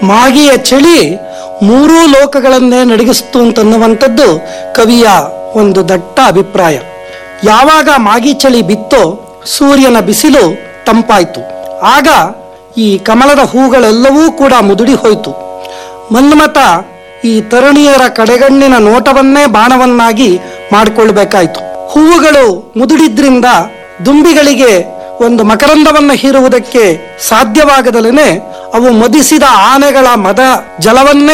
ಮಾಗಿಯ ಚಳಿ ಮೂರೂ ಲೋಕಗಳನ್ನೇ ನಡಗಿಸ್ತು ಅಂತನ್ನುವಂಥದ್ದು ಕವಿಯ ಒಂದು ದಟ್ಟ ಅಭಿಪ್ರಾಯ ಯಾವಾಗ ಮಾಗಿ ಚಳಿ ಬಿತ್ತೋ ಸೂರ್ಯನ ಬಿಸಿಲು ತಂಪಾಯಿತು ಆಗ ಈ ಕಮಲದ ಹೂಗಳೆಲ್ಲವೂ ಕೂಡ ಮುದುಡಿ ಹೋಯಿತು ಮನ್ಮಥ ಈ ತರುಣಿಯರ ಕಡೆಗಣ್ಣಿನ ನೋಟವನ್ನೇ ಬಾಣವನ್ನಾಗಿ ಮಾಡಿಕೊಳ್ಬೇಕಾಯ್ತು ಹೂವುಗಳು ಮುದುಡಿದ್ರಿಂದ ದುಂಬಿಗಳಿಗೆ ಒಂದು ಮಕರಂದವನ್ನ ಹೀರುವುದಕ್ಕೆ ಸಾಧ್ಯವಾಗದಲೇನೆ ಅವು ಮದಿಸಿದ ಆನೆಗಳ ಮದ ಜಲವನ್ನೇ